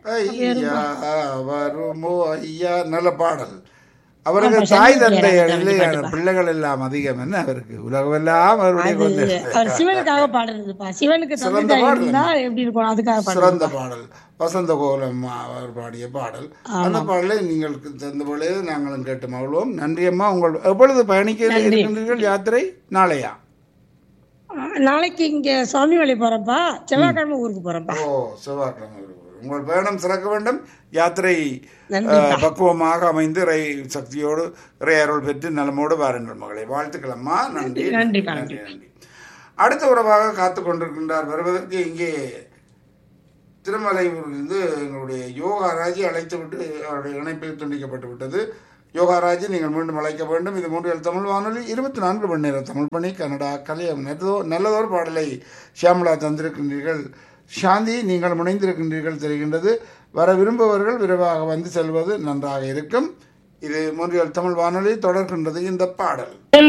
ஐயா வருமோ ஐயா நல்ல பாடல் அவருக்கு தாய் தந்தை இல்லையான பிள்ளைகள் எல்லாம் அதிகம் என்ன அவருக்கு உலகமெல்லாம் அவருடைய அது கொஞ்சம் அவர் சிவனுக்காக பாடுறதுப்பா சிவனுக்கு தந்தை சிறந்த தாய் பாடல். இருந்தா எப்படி இருக்கும் அதுக்காக பாடுறது சிறந்த பாடல் வசந்த கோலம் அவர் பாடிய பாடல் அந்த பாடலை நீங்கள் தந்த பொழுது நாங்களும் கேட்டு மகிழ்வோம் நன்றி அம்மா உங்கள் எப்பொழுது பயணிக்க இருக்கின்றீர்கள் யாத்திரை நாளையா நாளைக்கு இங்க சுவாமிமலை போறப்பா செவ்வாய்க்கிழமை ஊருக்கு போறப்பா ஓ செவ்வாய்க்கிழமை வருகிறது. உங்கள் பயணம் சிறக்க வேண்டும் யாத்திரை அஹ், பக்குவமாக அமைந்து இறை சக்தியோடு இறை அருள் பெற்று நலமோடு வாருங்கள் மகளே வாழ்த்துக்கள் அம்மா நன்றி நன்றிப்பா, நன்றி நன்றி அடுத்த உறவாக காத்து கொண்டிருக்கின்றார் வருவதற்கு இங்கே திருமலையூரிலிருந்து எங்களுடைய யோகாராஜி அழைத்து விட்டு அவருடைய இணைப்பில் துண்டிக்கப்பட்டு விட்டது யோகாராஜி நீங்கள் மீண்டும் அழைக்க வேண்டும் இது மூன்றில் தமிழ் வானொலி இருபத்தி நான்கு மணி நேரம் தமிழ் பணி கன்னடா கலையம் நல்லதோ நல்லதொரு பாடலை ஷியாமலா தந்திருக்கின்றீர்கள் சாந்தி நீங்கள் முனைந்திருக்கின்றீர்கள் தெரிகின்றது வர விரும்புபவர்கள் விரைவாக வந்து செல்வது நன்றாக இருக்கும் இது மூன்றில் தமிழ் வானொலி தொடர்கின்றது இந்த பாடல்